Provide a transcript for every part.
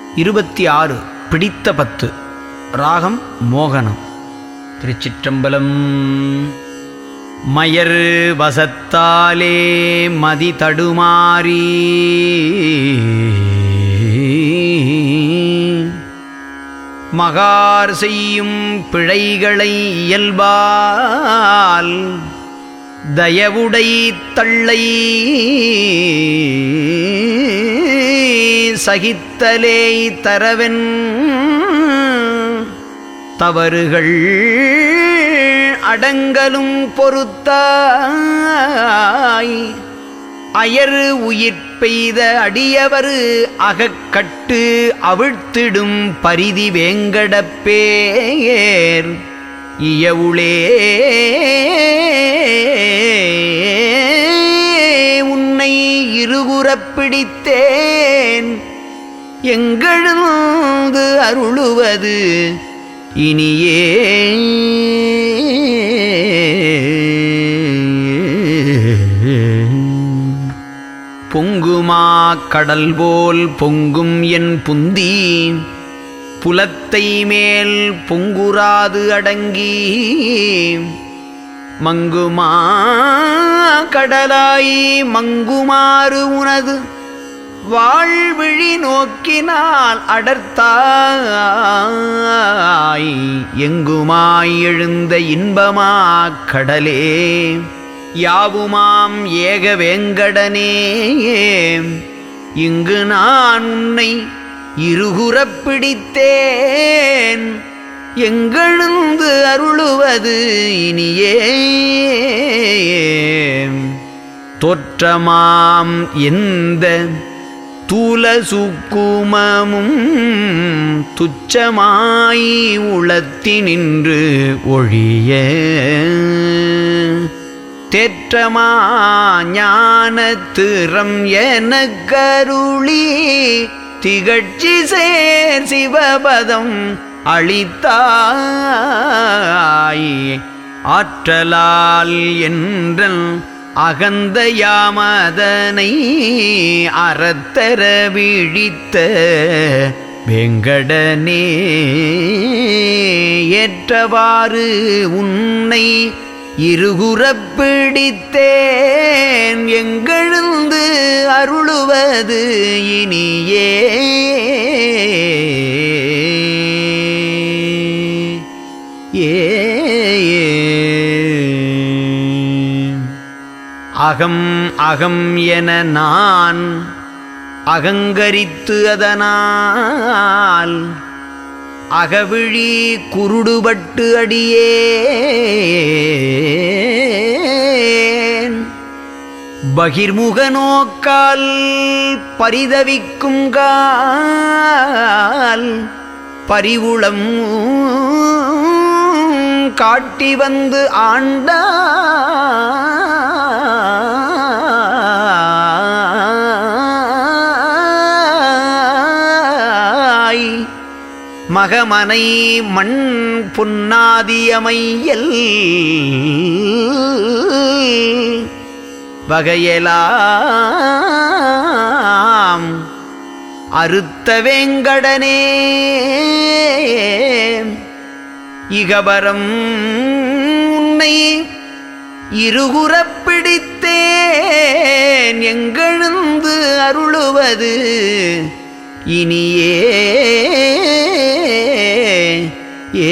இருபத்தி ஆறு பிடித்த பத்து ராகம் மோகனம் திருச்சிற்றம்பலம் மயர் வசத்தாலே மதி தடுமாறி மகார் செய்யும் பிழைகளை இயல்பால் தயவுடை தள்ளை சகித்தலே தரவென் தவறுகள் அடங்கலும் பொறுத்தாய் அயர் உயிர் பெய்த அடியவர் அகக்கட்டு அவிழ்த்திடும் பரிதி வேங்கடப்பேர் இயவுளே உன்னை இருகுறப் பிடித்தேன் எங்கெழுந்து அருளுவது இனியே பொங்குமா கடல் போல் பொங்கும் என் புந்தி புலத்தை மேல் பொங்குராது அடங்கி மங்குமா கடலாய் மங்குமாறு உனது வாழ்விழி நோக்கினால் அடர்த்தாய் எங்குமாய் எழுந்த இன்பமா கடலே யாவுமாம் ஏக வேங்கடனே இங்கு நான் உன்னை இருகுறப் பிடித்தேன் எங்கெழுந்து அருளுவது இனியே தோற்றமாம் எந்த தூல சுக்குமமும் துச்சமாய் உளத்தினின்று ஒழிய தேற்றமா ஞான திறம் என கருளி திகழ்ச்சி சேர் சிவபதம் அளித்தாய் ஆற்றலால் என்றல் அகந்த யாமதனை அறத்தர விழித்த வெங்கடனே ஏற்றவாறு உன்னை இருகுறப் பிடித்தேன் எங்கெழுந்து அருளுவது இனியே ஏ அகம் அகம் என நான் அகங்கரித்து அதனால் அகவிழி குருடுபட்டு அடியேன் பகிர்முக நோக்கால் பரிதவிக்கும் கால் பரிவுளம் காட்டி வந்து ஆண்டாய் மகமனை மண் புன்னாதியமையல் வகையெலாம் அறுத்த வேங்கடனே இகபரம் உன்னை இருகுறப் பிடித்தேன் எங்கெழுந்து அருளுவது இனியே ஏ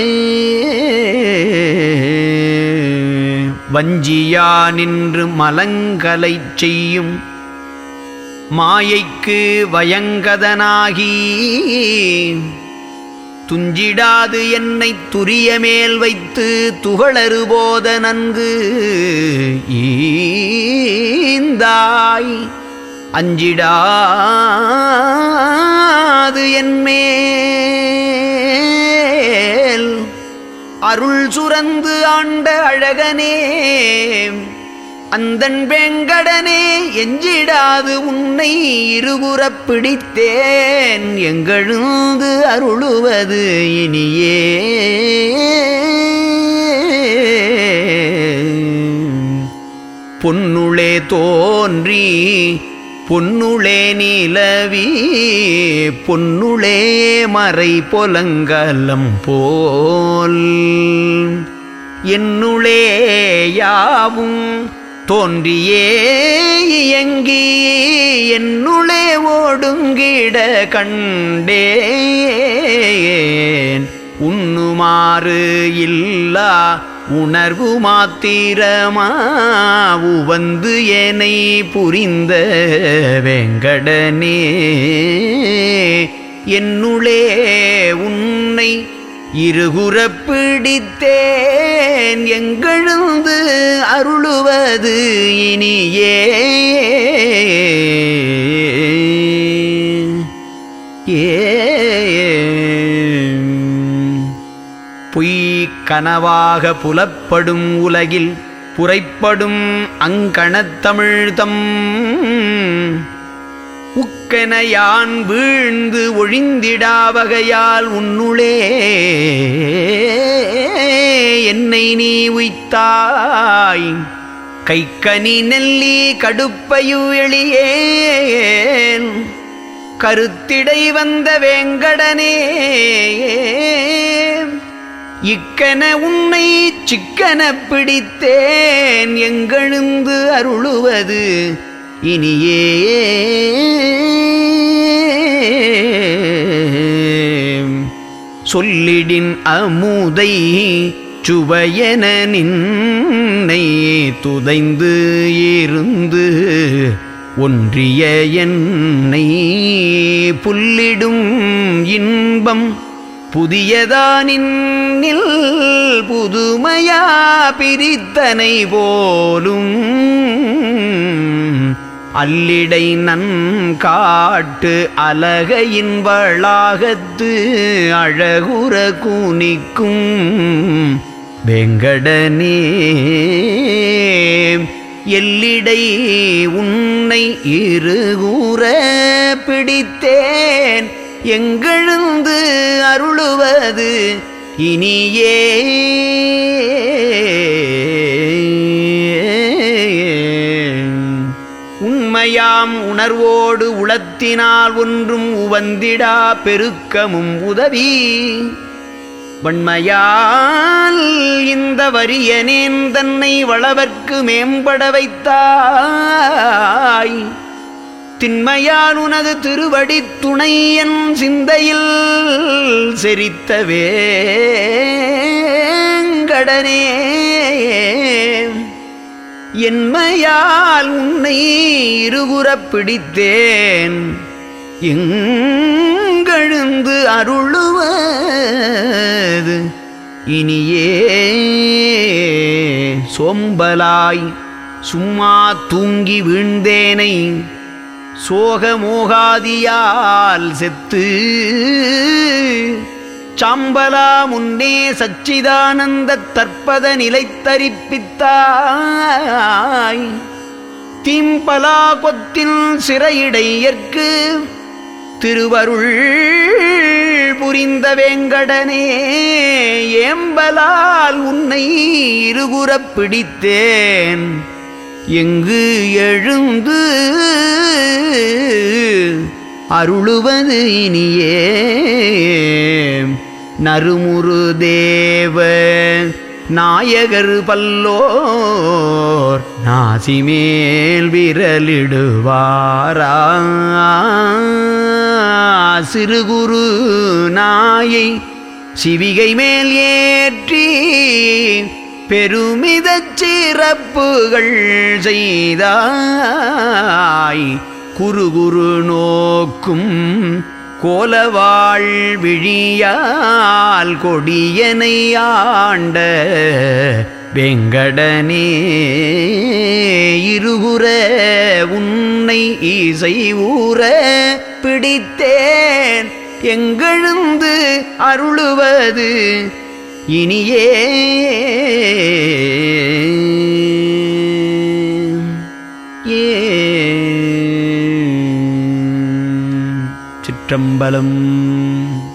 வஞ்சியா நின்று மலங்கலைச் செய்யும் மாயைக்கு வயங்கதனாகி துஞ்சிடாது என்னை துரிய மேல் வைத்து துகளறுபோத நன்கு ஈந்தாய் அஞ்சிடாது என்மேல் அருள் சுரந்து ஆண்ட அழகனே அந்தன் வேங்கடனே எஞ்சிடாது உன்னை இருபுறப் பிடித்தேன் எங்கெழுந்து அருளுவது இனியே பொன்னுளே தோன்றி பொன்னுளே நிலவி பொன்னுளே மறை பொலங்கலம் போல் என்னுளே யாவும் தோன்றியே இயங்கி என்னுளே ஓடுங்கிட கண்டேன் உண்ணுமாறு இல்லா உணர்வு மாத்திரமா உவந்து என்னை புரிந்த வெங்கடனே என்னுளே உன்னை இருகுறப் பிடித்தேன் எங்கெழுந்து அருளுவது இனியே ஏ பொய் கனவாக புலப்படும் உலகில் புரைப்படும் அங்கணத்தமிழ்தம் உக்கென யான் வீழ்ந்து ஒழிந்திடா வகையால் உன்னுளே என்னை நீ உய்த்தாய் கைக்கனி நெல்லி கடுப்பையு எளியேன் கருத்திடை வந்த வேங்கடனே இக்கன உன்னை சிக்கன பிடித்தேன் எங்கெழுந்து அருளுவது இனியே சொல்லிடின் அமுதை சுவையன நின்னை துதைந்து இருந்து ஒன்றிய என்னை புல்லிடும் இன்பம் புதியதானின் புதுமையா பிரித்தனை போலும் அல்லிடை நன்காட்டு அலகையின் வளாகத்து அழகுற கூனிக்கும் வெங்கடனே எல்லிடை உன்னை இருகூற பிடித்தேன் எங்கெழுந்து அருளுவது இனியே உண்மையாம் உணர்வோடு உளத்தினால் ஒன்றும் உவந்திடா பெருக்கமும் உதவி வன்மையால் இந்த வரியனேன் தன்னை வளவர்க்கு மேம்பட வைத்தாய் திண்மையால் உனது திருவடித் துணை என் சிந்தையில் செரித்த வேங்கடனே என்மையால் உன்னை இருகுறப் பிடித்தேன் எங்கெழுந்து அருளுவது இனியே சோம்பலாய் சும்மா தூங்கி வீழ்ந்தேனை சோகமோகாதியால் செத்து சாம்பலா முன்னே சச்சிதானந்த தற்பத நிலைத்தரிப்பித்தாய் தீம்பலா கொத்தில் சிறையிடையற்கு திருவருள் புரிந்த வேங்கடனே ஏம்பலால் உன்னை இருகுறப் பிடித்தேன் எங்கு எழுந்து அருளுவது இனியே நறுமுறு தேவ நாயகர் பல்லோர் நாசிமேல் விரலிடுவாரா சிறுகுரு நாயை சிவிகை மேல் ஏற்றி பெருமிதச் சிறப்புகள் செய்தாய் குரு குரு நோக்கும் கோலவாள் விழியால் கொடியனை ஆண்ட வெங்கடனே இருகுற உன்னை இசை ஊற பிடித்தேன் எங்கெழுந்து அருளுவது இனியே ஏ சிற்றம்பலம்